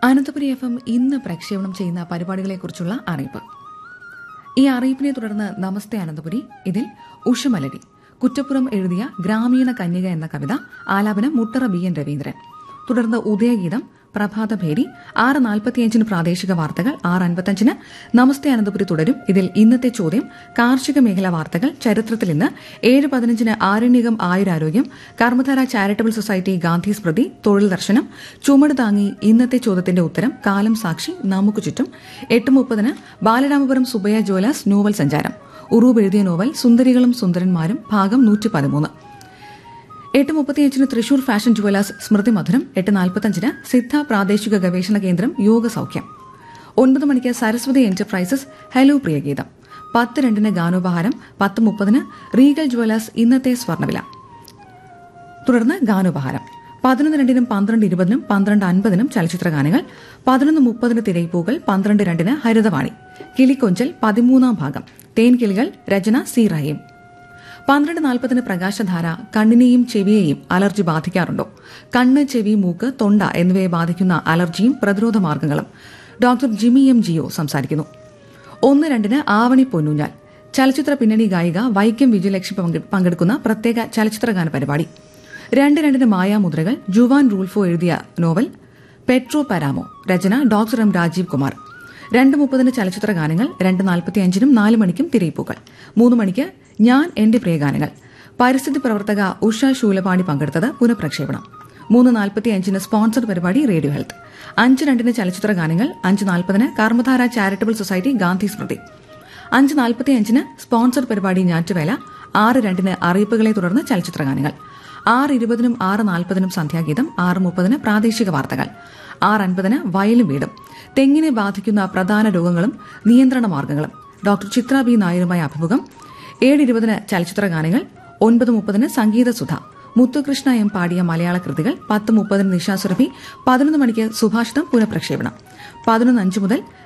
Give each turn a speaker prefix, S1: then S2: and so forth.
S1: Ananthapuri F M ഇന്ന് പ്രക്ഷേപണം ചെയ്യുന്ന പരിപാടികളെക്കുറിച്ചുള്ള അറിയിപ്പ് ഈ അറിയിപ്പിനെ തുടർന്ന് നമസ്തേ അനന്തപുരി ഇതിൽ ഉഷമലരി കുറ്റപ്പുറം എഴുതിയ ഗ്രാമീണ കന്യക എന്ന കവിത ആലാപനം മുട്ടറ ബി എൻ രവീന്ദ്രൻ തുടർന്ന് ഉദയഗീതം പ്രഭാതഭേരി ആറ് നാൽപ്പത്തിയഞ്ചിന് പ്രാദേശിക വാർത്തകൾ ആറ് അൻപത്തഞ്ചിന് നമസ്തേ അനന്തപുരി തുടരും ഇതിൽ ഇന്നത്തെ ചോദ്യം കാർഷിക മേഖലാ വാർത്തകൾ ചരിത്രത്തിൽ ഇന്ന് ഏഴ് പതിനഞ്ചിന് ആരണ്യകം ആയുരാരോഗ്യം കർമ്മധാര ചാരിറ്റബിൾ സൊസൈറ്റി ഗാന്ധി സ്മൃതി തൊഴിൽ ദർശനം ചുമട് താങ്ങി ഇന്നത്തെ ചോദ്യത്തിന്റെ ഉത്തരം കാലം സാക്ഷി നമുക്ക് ചുറ്റും എട്ട് മുപ്പതിന് ബാലരാമപുരം സുബയ്യ ജോലാസ് നോവൽ സഞ്ചാരം ഉറൂബ് എഴുതിയ നോവൽ സുന്ദരികളും സുന്ദരന്മാരും ഭാഗം നൂറ്റി പതിമൂന്ന് എട്ട് മുപ്പത്തിയഞ്ചിന് തൃശൂർ ഫാഷൻ ജുവലേഴ്സ് സ്മൃതി മധുരം എട്ട് നാൽപ്പത്തഞ്ചിന് സിദ്ധ പ്രാദേശിക ഗവേഷണ കേന്ദ്രം യോഗ സൌഖ്യം ഒൻപത് മണിക്ക് സരസ്വതി എന്റർപ്രൈസസ് ഹലോ പ്രിയഗീതം പത്ത് രണ്ടിന് ഗാനോപഹാരം പത്ത് മുപ്പതിന് റീഗൽ ജുവലേഴ്സ് ഇന്നത്തെ സ്വർണ്ണവില തുടർന്ന് ഗാനോപഹാരം പതിനൊന്ന് രണ്ടിനും പന്ത്രണ്ട് ഇരുപതിനും പന്ത്രണ്ട് അൻപതിനും ചലച്ചിത്ര ഗാനങ്ങൾ പതിനൊന്ന് മുപ്പതിന് തിരയിപ്പൂകൾ പന്ത്രണ്ട് രണ്ടിന് ഹരിതവാണി കിളിക്കൊഞ്ചൽ പതിമൂന്നാം ഭാഗം തേൻകിളികൾ രചന സി റഹീം പന്ത്രണ്ട് നാൽപ്പതിന് പ്രകാശധാര കണ്ണിനെയും ചെവിയെയും അലർജി ബാധിക്കാറുണ്ടോ കണ്ണ് ചെവി മൂക്ക് തൊണ്ട എന്നിവയെ ബാധിക്കുന്ന അലർജിയും പ്രതിരോധ മാർഗങ്ങളും ഡോക്ടർ ജിമി എം ജിയോ സംസാരിക്കുന്നു ഒന്ന് രണ്ടിന് ആവണി പൊന്നൂഞ്ഞാൽ ചലച്ചിത്ര പിന്നണി ഗായിക വൈക്കം വിജയലക്ഷ്മി പങ്കെ- പങ്കെടുക്കുന്ന പ്രത്യേക ചലച്ചിത്രഗാന പരിപാടി രണ്ട് രണ്ടിന് മായാമുദ്രകൾ ജുവാൻ റൂൾഫോ എഴുതിയ നോവൽ പെട്രോ പരാമോ രചന ഡോക്ടർ എം രാജീവ് കുമാർ രണ്ട് മുപ്പതിന് ചലച്ചിത്ര ഗാനങ്ങൾ രണ്ട് നാൽപ്പത്തി അഞ്ചിനും നാല് മണിക്കും തിരയിപ്പൂക്കൾ മൂന്ന് മണിക്ക് ഞാൻ എന്റെ പ്രിയഗാനങ്ങൾ പരിസ്ഥിതി പ്രവർത്തക ഉഷ ശൂലപാണി പങ്കെടുത്തത് പുനഃപ്രക്ഷേപണം മൂന്ന് നാൽപ്പത്തി അഞ്ചിന് സ്പോൺസർഡ് പരിപാടി റേഡിയോ ഹെൽത്ത് അഞ്ച് രണ്ടിന് ചലച്ചിത്ര ഗാനങ്ങൾ അഞ്ച് നാൽപ്പതിന് കർമ്മധാര ചാരിറ്റബിൾ സൊസൈറ്റി ഗാന്ധി സ്മൃതി അഞ്ച് നാൽപ്പത്തി അഞ്ചിന് സ്പോൺസർഡ് പരിപാടി ഞാറ്റുവേല ആറ് രണ്ടിന് അറിയിപ്പുകളെ തുടർന്ന് ചലച്ചിത്ര ഗാനങ്ങൾ ആറ് ഇരുപതിനും ആറ് നാൽപ്പതിനും സന്ധ്യാഗീതം ആറ് മുപ്പതിന് പ്രാദേശിക വാർത്തകൾ ആറ് അൻപതിന് വയലും വീടും തെങ്ങിനെ ബാധിക്കുന്ന പ്രധാന രോഗങ്ങളും നിയന്ത്രണ മാർഗങ്ങളും ഡോക്ടർ ചിത്ര ബി നായരുമായ അഭിമുഖം ഏഴ് ഇരുപതിന് ചലച്ചിത്ര ഗാനങ്ങൾ ഒൻപത് മുപ്പതിന് സംഗീത സുധ മുത്തുകൃഷ്ണ എം പാടിയ മലയാള കൃതികൾ പത്ത് മുപ്പതിന് നിശാസുരഭി പതിനൊന്ന് മണിക്ക് സുഭാഷിതം പുനഃപ്രക്ഷേപണം പതിനൊന്ന് അഞ്ച് മുതൽ